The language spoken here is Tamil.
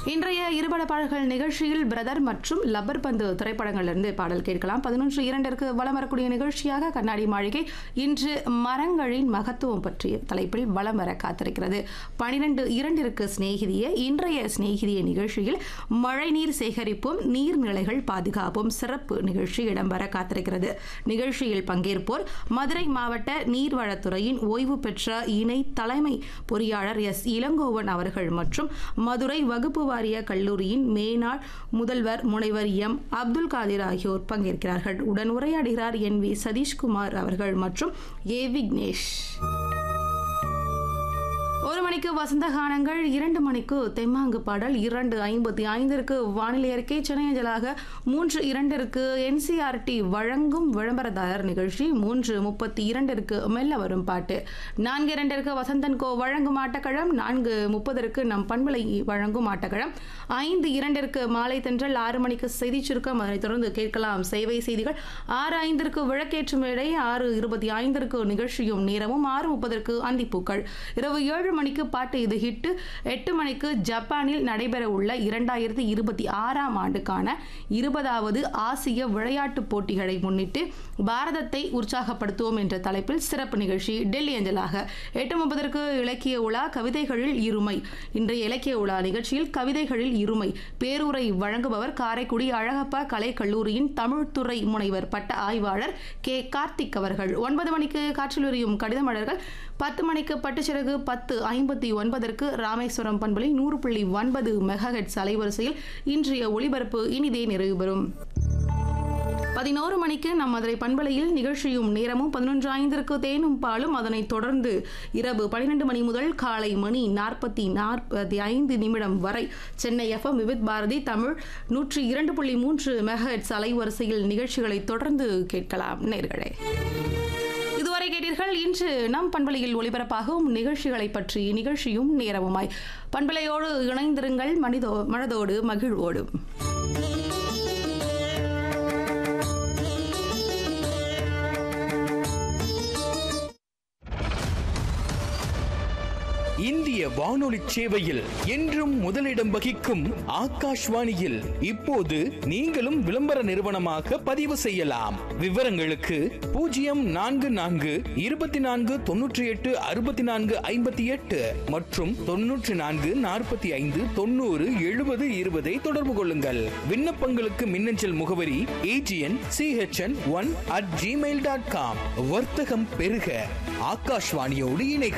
இன்றைய இருபட பாடல்கள் நிகழ்ச்சியில் பிரதர் மற்றும் லப்பர் பந்து திரைப்படங்களிலிருந்து பாடல் கேட்கலாம் பதினொன்று இரண்டிற்கு வலம் வரக்கூடிய நிகழ்ச்சியாக கண்ணாடி மாளிகை இன்று மரங்களின் மகத்துவம் பற்றிய தலைப்பில் வலம் வர காத்திருக்கிறது பனிரெண்டு இரண்டிற்கு சிநேகிதிய இன்றைய சிநேகிதிய நிகழ்ச்சியில் மழைநீர் சேகரிப்பும் நீர்நிலைகள் பாதுகாப்பும் சிறப்பு நிகழ்ச்சி இடம்பெற காத்திருக்கிறது நிகழ்ச்சியில் பங்கேற்போர் மதுரை மாவட்ட நீர்வளத்துறையின் ஓய்வு பெற்ற இணை தலைமை பொறியாளர் எஸ் இளங்கோவன் அவர்கள் மற்றும் மதுரை வகுப்பு வாரிய கல்லூரியின் மேனாள் முதல்வர் முனைவர் எம் அப்துல் காதிர் ஆகியோர் பங்கேற்கிறார்கள் உடன் உரையாடுகிறார் என் வி சதீஷ்குமார் அவர்கள் மற்றும் ஏ விக்னேஷ் ஒரு மணிக்கு வசந்த கானங்கள் இரண்டு மணிக்கு தெம்மாங்கு பாடல் இரண்டு ஐம்பத்தி ஐந்திற்கு வானிலை அறிக்கை சென்னையஞ்சலாக மூன்று இரண்டிற்கு என்சிஆர்டி வழங்கும் விளம்பரதாரர் நிகழ்ச்சி மூன்று முப்பத்தி இரண்டிற்கு மெல்ல வரும் பாட்டு நான்கு இரண்டிற்கு வசந்தன் கோ வழங்கும் ஆட்டக்களம் நான்கு முப்பதற்கு நம் பண்பலை வழங்கும் ஆட்டக்களம் ஐந்து இரண்டிற்கு மாலை தென்றல் ஆறு மணிக்கு செய்தி சுருக்கம் அதனைத் தொடர்ந்து கேட்கலாம் சேவை செய்திகள் ஆறு ஐந்திற்கு விளக்கேற்றும் வேளை ஆறு இருபத்தி ஐந்திற்கு நிகழ்ச்சியும் நேரமும் ஆறு முப்பதற்கு அந்திப்பூக்கள் இரவு ஏழு மணிக்கு பாட்டு இது ஹிட்டு எட்டு மணிக்கு ஜப்பானில் நடைபெற உள்ள இரண்டாயிரத்தி இருபத்தி ஆறாம் ஆண்டுக்கான இருபதாவது ஆசிய விளையாட்டுப் போட்டிகளை முன்னிட்டு பாரதத்தை உற்சாகப்படுத்துவோம் என்ற தலைப்பில் சிறப்பு நிகழ்ச்சி டெல்லி அஞ்சலாக எட்டு முப்பதற்கு இலக்கிய உலா கவிதைகளில் இருமை இன்றைய இலக்கிய உலா நிகழ்ச்சியில் கவிதைகளில் இருமை பேருரை வழங்குபவர் காரைக்குடி அழகப்பா கலை கல்லூரியின் தமிழ்துறை முனைவர் பட்ட ஆய்வாளர் கே கார்த்திக் அவர்கள் ஒன்பது மணிக்கு காற்றில் உரியும் கடித மலர்கள் பத்து மணிக்கு பட்டுச்சிறகு பத்து ஐம்பத்தி ஒன்பதற்கு ராமேஸ்வரம் பண்பலை நூறு புள்ளி ஒன்பது மெகாஹெட்ஸ் அலைவரிசையில் இன்றைய ஒளிபரப்பு இனிதே நிறைவு பெறும் பதினோரு மணிக்கு நம் மதுரை பண்பலையில் நிகழ்ச்சியும் நேரமும் பதினொன்று ஐந்திற்கு தேனும் பாலும் அதனைத் தொடர்ந்து இரவு பன்னிரண்டு மணி முதல் காலை மணி நாற்பத்தி நாற்பத்தி ஐந்து நிமிடம் வரை சென்னை எஃப்எம் விவித் பாரதி தமிழ் நூற்றி இரண்டு புள்ளி மூன்று மெகாஹெட்ஸ் அலைவரிசையில் நிகழ்ச்சிகளை தொடர்ந்து கேட்கலாம் நேர்களே இதுவரை கேட்டீர்கள் இன்று நம் பண்பலையில் ஒளிபரப்பாகும் நிகழ்ச்சிகளை பற்றி நிகழ்ச்சியும் நேரமுமாய் பண்பலையோடு இணைந்திருங்கள் மனிதோ மனதோடு மகிழ்வோடு இந்திய வானொலி சேவையில் என்றும் முதலிடம் வகிக்கும் ஆகாஷ்வாணியில் இப்போது நீங்களும் விளம்பர நிறுவனமாக பதிவு செய்யலாம் விவரங்களுக்கு பூஜ்ஜியம் நான்கு நான்கு இருபத்தி நான்கு தொன்னூற்றி எட்டு அறுபத்தி நான்கு ஐம்பத்தி எட்டு மற்றும் தொன்னூற்றி நான்கு நாற்பத்தி ஐந்து தொண்ணூறு எழுபது இருபதை தொடர்பு கொள்ளுங்கள் விண்ணப்பங்களுக்கு மின்னஞ்சல் முகவரி AGN CHN one at Gmail dot com வர்த்தகம் பெருக ஆகாஷ்வாணியோடு இணை